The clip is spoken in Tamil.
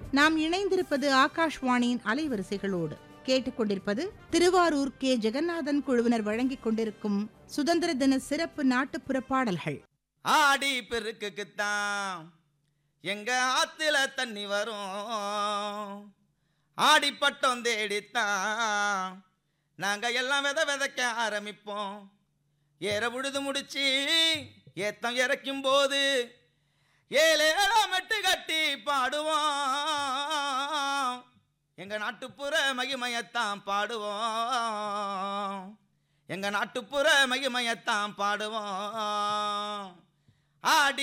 நாம் இணைந்திருப்பது ஆகாஷ்வாணியின் அலைவரிசைகளோடு கேட்டுக்கொண்டிருப்பது திருவாரூர் கே ஜெகநாதன் குழுவினர் வழங்கிக் கொண்டிருக்கும் சுதந்திர தின சிறப்பு நாட்டுப்புற பாடல்கள் ஆடி பெருக்குக்குத்தான் எங்க ஆத்துல தண்ணி வரும் ஆடி பட்டம் தேடித்தான் நாங்க எல்லாம் வித விதைக்க ஆரம்பிப்போம் ஏற உழுது முடிச்சு ஏத்தம் இறக்கும் போது ஏழேழா மெட்டு கட்டி பாடுவோம் எங்க நாட்டுப்புற மகிமையத்தான் பாடுவோம் எங்க நாட்டுப்புற மகிமையத்தான் பாடுவோம் ஆடி